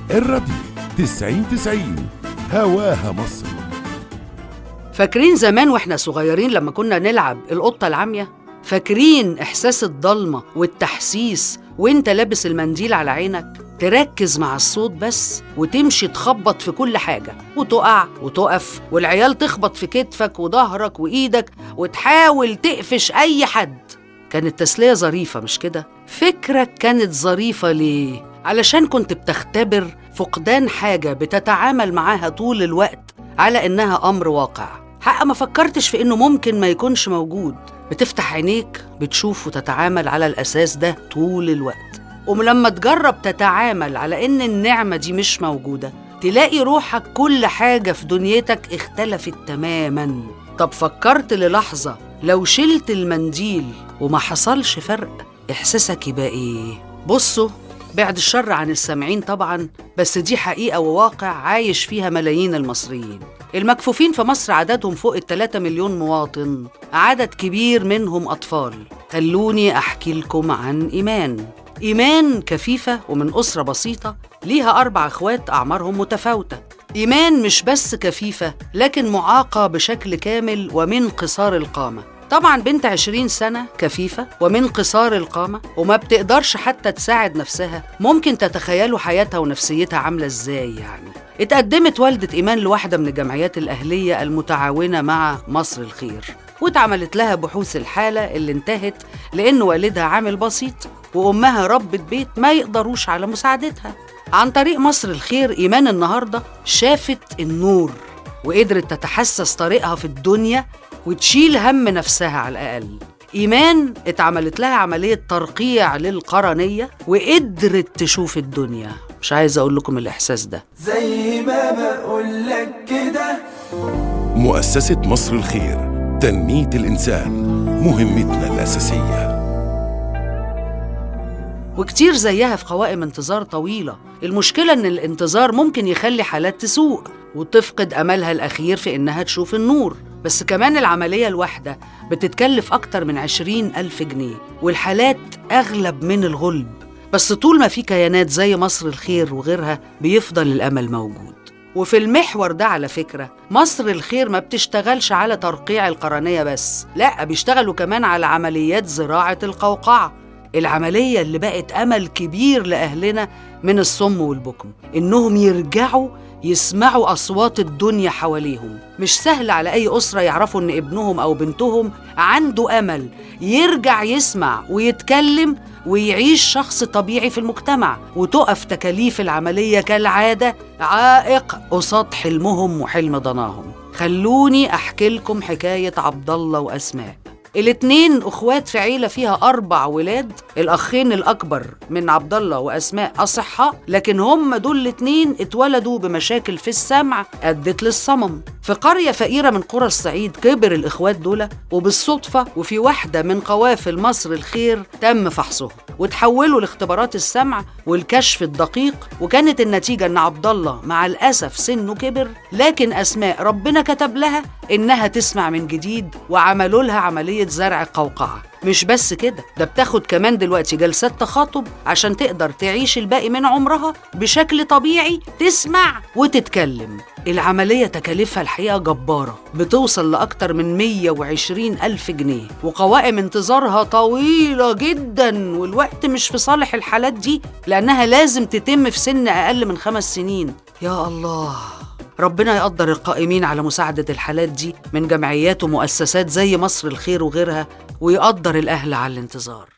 الراديو 90 90 هواها مصر فاكرين زمان واحنا صغيرين لما كنا نلعب القطة العامية؟ فاكرين إحساس الضلمة والتحسيس وانت لابس المنديل على عينك؟ تركز مع الصوت بس وتمشي تخبط في كل حاجة وتقع وتقف والعيال تخبط في كتفك وظهرك وإيدك وتحاول تقفش أي حد كانت تسلية ظريفة مش كده؟ فكرك كانت ظريفة ليه؟ علشان كنت بتختبر فقدان حاجة بتتعامل معاها طول الوقت على إنها أمر واقع حق ما فكرتش في إنه ممكن ما يكونش موجود بتفتح عينيك بتشوف وتتعامل على الأساس ده طول الوقت ولما تجرب تتعامل على إن النعمة دي مش موجودة تلاقي روحك كل حاجة في دنيتك اختلفت تماماً طب فكرت للحظة لو شلت المنديل وما حصلش فرق إحساسك يبقى إيه؟ بصوا بعد الشر عن السامعين طبعا بس دي حقيقة وواقع عايش فيها ملايين المصريين المكفوفين في مصر عددهم فوق الثلاثة مليون مواطن عدد كبير منهم أطفال خلوني أحكي لكم عن إيمان إيمان كفيفة ومن أسرة بسيطة ليها أربع أخوات أعمارهم متفاوتة إيمان مش بس كفيفة لكن معاقة بشكل كامل ومن قصار القامة طبعا بنت عشرين سنة كفيفة ومن قصار القامة وما بتقدرش حتى تساعد نفسها ممكن تتخيلوا حياتها ونفسيتها عاملة ازاي يعني اتقدمت والدة إيمان لواحدة من الجمعيات الأهلية المتعاونة مع مصر الخير واتعملت لها بحوث الحالة اللي انتهت لأن والدها عامل بسيط وأمها ربة بيت ما يقدروش على مساعدتها عن طريق مصر الخير إيمان النهاردة شافت النور وقدرت تتحسس طريقها في الدنيا وتشيل هم نفسها على الأقل إيمان اتعملت لها عملية ترقيع للقرنية وقدرت تشوف الدنيا مش عايزة أقول لكم الإحساس ده زي ما بقولك كده مؤسسة مصر الخير تنمية الإنسان مهمتنا الأساسية وكتير زيها في قوائم انتظار طويلة المشكلة إن الانتظار ممكن يخلي حالات تسوء وتفقد أملها الأخير في إنها تشوف النور بس كمان العملية الواحدة بتتكلف أكتر من عشرين ألف جنيه والحالات أغلب من الغلب بس طول ما في كيانات زي مصر الخير وغيرها بيفضل الأمل موجود وفي المحور ده على فكرة مصر الخير ما بتشتغلش على ترقيع القرنية بس لا بيشتغلوا كمان على عمليات زراعة القوقعة العملية اللي بقت أمل كبير لأهلنا من الصم والبكم إنهم يرجعوا يسمعوا أصوات الدنيا حواليهم مش سهل على أي أسرة يعرفوا إن ابنهم أو بنتهم عنده أمل يرجع يسمع ويتكلم ويعيش شخص طبيعي في المجتمع وتقف تكاليف العملية كالعادة عائق قصاد حلمهم وحلم ضناهم خلوني أحكي لكم حكاية عبد الله وأسماء الاتنين اخوات في عيله فيها اربع ولاد الاخين الاكبر من عبد الله واسماء اصحاء لكن هم دول الاتنين اتولدوا بمشاكل في السمع ادت للصمم في قريه فقيره من قرى الصعيد كبر الاخوات دول وبالصدفه وفي واحده من قوافل مصر الخير تم فحصهم وتحولوا لاختبارات السمع والكشف الدقيق وكانت النتيجه ان عبد الله مع الاسف سنه كبر لكن اسماء ربنا كتب لها انها تسمع من جديد وعملوا لها عمليه زرع قوقعه مش بس كده ده بتاخد كمان دلوقتي جلسات تخاطب عشان تقدر تعيش الباقي من عمرها بشكل طبيعي تسمع وتتكلم العملية تكاليفها الحقيقة جبارة بتوصل لأكتر من 120 ألف جنيه وقوائم انتظارها طويلة جدا والوقت مش في صالح الحالات دي لأنها لازم تتم في سن أقل من خمس سنين يا الله ربنا يقدر القائمين على مساعدة الحالات دي من جمعيات ومؤسسات زي مصر الخير وغيرها ويقدر الأهل على الانتظار